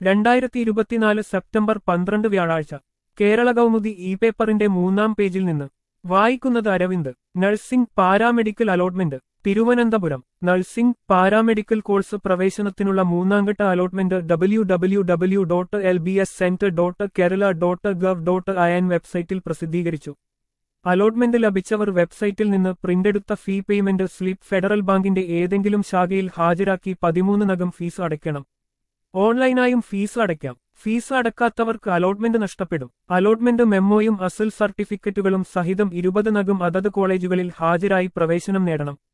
രണ്ടായിരത്തി ഇരുപത്തിനാല് സെപ്റ്റംബർ പന്ത്രണ്ട് വ്യാഴാഴ്ച കേരള കൗമുദി ഇ പേപ്പറിന്റെ മൂന്നാം പേജിൽ നിന്ന് വായിക്കുന്നത് Aravind nursing paramedical allotment Thiruvananthapuram nursing paramedical course പ്രവേശനത്തിനുള്ള മൂന്നാംഘട്ട allotment W W W dot L B S centre dot Kerala dot gov dot in വെബ്സൈറ്റിൽ പ്രസിദ്ധീകരിച്ചു അലോട്ട്മെന്റ് ലഭിച്ചവർ വെബ്സൈറ്റിൽ നിന്ന് പ്രിന്റെടുത്ത ഫീ പേയ്മെന്റ് സ്ലിപ്പ് ഫെഡറൽ ബാങ്കിന്റെ ഏതെങ്കിലും ശാഖയിൽ ഹാജരാക്കി പതിമൂന്നിനകം ഫീസ് അടയ്ക്കണം ഓൺലൈനായും ഫീസ് അടയ്ക്കാം ഫീസ് അടക്കാത്തവർക്ക് അലോട്ട്മെന്റ് നഷ്ടപ്പെടും അലോട്ട്മെന്റ് മെമ്മോയും അസൽ സർട്ടിഫിക്കറ്റുകളും സഹിതം ഇരുപതിനകം അതത് കോളേജുകളിൽ ഹാജരായി പ്രവേശനം നേടണം